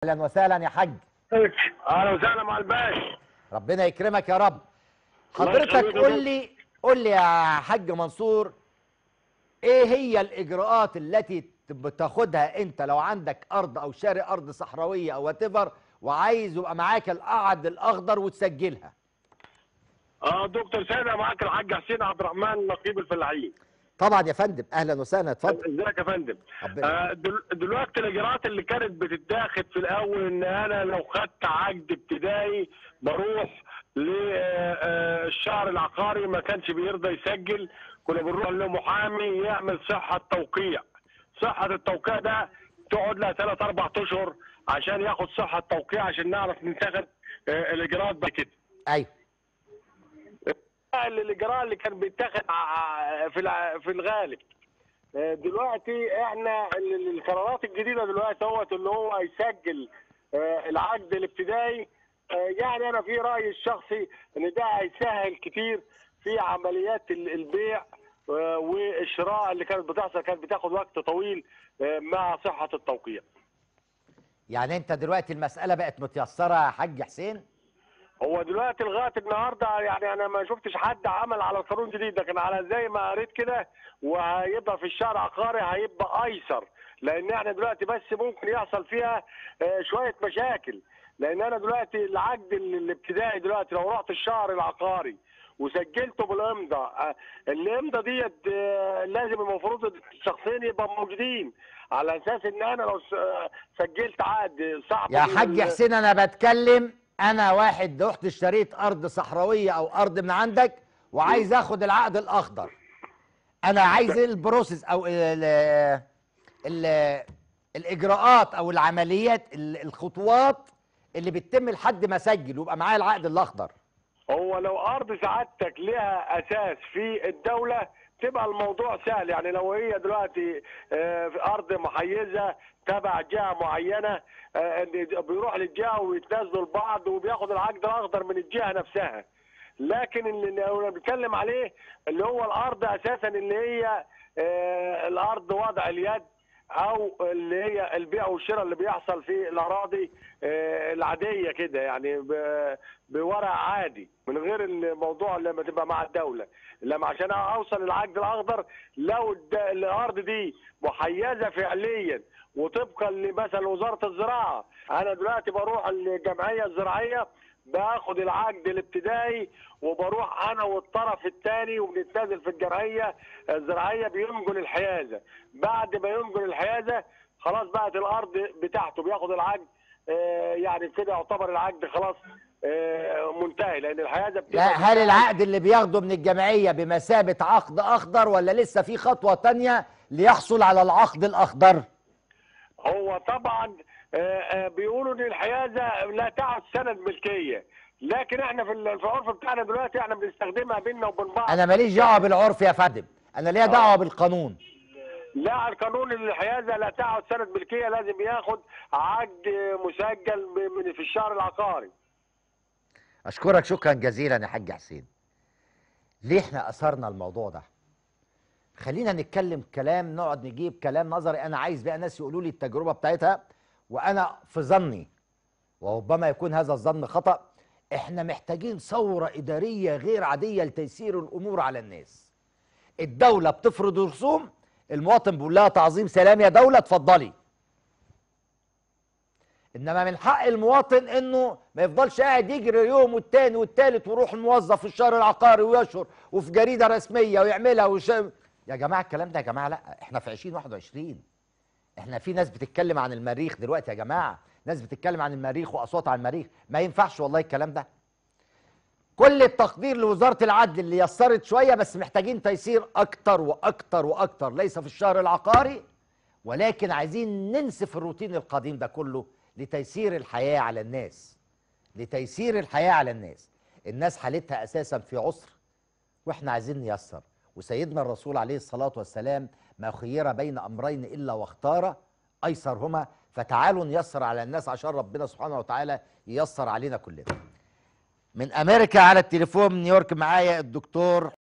اهلا وسهلا يا حاج اهلا وسهلا مع الباش ربنا يكرمك يا رب الله حضرتك يخليك يا قول دكتور. لي قول لي يا حاج منصور ايه هي الاجراءات التي بتاخدها انت لو عندك ارض او شاري ارض صحراويه او وات وعايز يبقى معاك القعد الاخضر وتسجلها اه دكتور سيدة معاك الحاج حسين عبد الرحمن نقيب الفلاحين طبعا يا فندم اهلا وسهلا اتفضل ازيك يا فندم ربنا آه دل- دلوقتي الاجراءات اللي كانت بتتاخد في الاول ان انا لو خدت عقد ابتدائي بروح للشهر العقاري ما كانش بيرضى يسجل كنا بنروح لمحامي يعمل صحه توقيع صحه التوقيع ده تقعد لها ثلاث اربع اشهر عشان ياخد صحه توقيع عشان نعرف نتخذ آه الاجراءات بعد كده ايوه الاجراء اللي كان بيتاخد ع- في الع- في الغالب آه، دلوقتي احنا ال- ال- القرارات الجديده دلوقتي هو اللي هو يسجل آه، العقد الابتدائي آه، يعني انا في رايي الشخصي ان ده هيسهل كتير في عمليات ال- البيع آه، والشراء اللي كانت بتحصل كانت بتاخد وقت طويل آه، مع صحه التوقيع يعني انت دلوقتي المساله بقت متيسره يا حاج حسين هو دلوقتي لغايه النهارده يعني انا ما شفتش حد عمل على القانون الجديد لكن على زي ما قريت كده وهيبقى في الشهر العقاري هيبقى ايسر لان احنا دلوقتي بس ممكن يحصل فيها آه، شويه مشاكل لان انا دلوقتي العقد ال- الابتدائي دلوقتي لو رحت الشهر العقاري وسجلته بالامضه آه، الامضه ديت آه، لازم المفروض الشخصين يبقوا موجودين على اساس ان انا لو س- آه، سجلت عقد صعب يا ال- حاج حسين انا بتكلم انا واحد رحت اشتريت ارض صحراويه او ارض من عندك وعايز اخد العقد الاخضر انا عايز البروسيس او ال ال الاجراءات او العمليات ال- الخطوات اللي بتتم لحد ما اسجل ويبقى معايا العقد الاخضر هو لو ارض سعادتك لها اساس في الدوله تبقى الموضوع سهل يعني لو هي دلوقتي آه، في ارض محيزه تبع جهه معينه آه، إن بيروح للجهه ويتنازلوا لبعض وبياخد العقد الاخضر من الجهه نفسها لكن اللي اللي بنتكلم عليه اللي هو الارض اساسا اللي هي آه، الارض وضع اليد او اللي هي البيع والشراء اللي بيحصل في الاراضي آه، العاديه كده يعني ب- بورق عادي من غير الموضوع لما تبقى مع الدوله لما عشان اوصل للعقد الاخضر لو الد- الارض دي محيزه فعليا وطبقا لمثلا وزاره الزراعه انا دلوقتي بروح الجمعيه الزراعيه باخد العقد الابتدائي وبروح انا والطرف الثاني وبنتنازل في الجمعيه الزراعيه بينقل الحيازه بعد ما ينقل الحيازه خلاص بقت الارض بتاعته بياخد العقد آه، يعني كده يعتبر العقد خلاص آه، منتهي لان الحيازه لا بتبقى هل العقد اللي بياخده من الجمعيه بمثابه عقد اخضر ولا لسه في خطوه تانية ليحصل على العقد الاخضر هو طبعا آه، آه، بيقولوا ان الحيازه لا تعد سند ملكيه لكن احنا في ال- في العرف بتاعنا دلوقتي احنا بنستخدمها بيننا وبين بعض انا ماليش دعوه بالعرف يا فندم انا ليا دعوه بالقانون لا القانون الحيازه لا تعد سند ملكيه لازم ياخد عقد مسجل ب- من في الشهر العقاري اشكرك شكرا جزيلا يا حاج حسين ليه احنا اثرنا الموضوع ده خلينا نتكلم كلام نقعد نجيب كلام نظري انا عايز بقى ناس يقولوا لي التجربه بتاعتها وانا في ظني وربما يكون هذا الظن خطا احنا محتاجين ثوره اداريه غير عاديه لتيسير الامور على الناس الدوله بتفرض رسوم المواطن بيقول لها تعظيم سلام يا دوله اتفضلي انما من حق المواطن انه ما يفضلش قاعد يجري يوم والتاني والتالت ويروح الموظف في الشهر العقاري ويشهر وفي جريده رسميه ويعملها وش... يا جماعه الكلام ده يا جماعه لا احنا في 2021 احنا في ناس بتتكلم عن المريخ دلوقتي يا جماعه ناس بتتكلم عن المريخ واصوات عن المريخ ما ينفعش والله الكلام ده كل التقدير لوزاره العدل اللي يسرت شويه بس محتاجين تيسير اكتر واكتر واكتر ليس في الشهر العقاري ولكن عايزين ننسف الروتين القديم ده كله لتيسير الحياه على الناس لتيسير الحياه على الناس الناس حالتها اساسا في عسر واحنا عايزين نيسر وسيدنا الرسول عليه الصلاه والسلام ما خير بين امرين الا واختار ايسرهما فتعالوا نيسر على الناس عشان ربنا سبحانه وتعالى ييسر علينا كلنا من امريكا على التليفون من نيويورك معايا الدكتور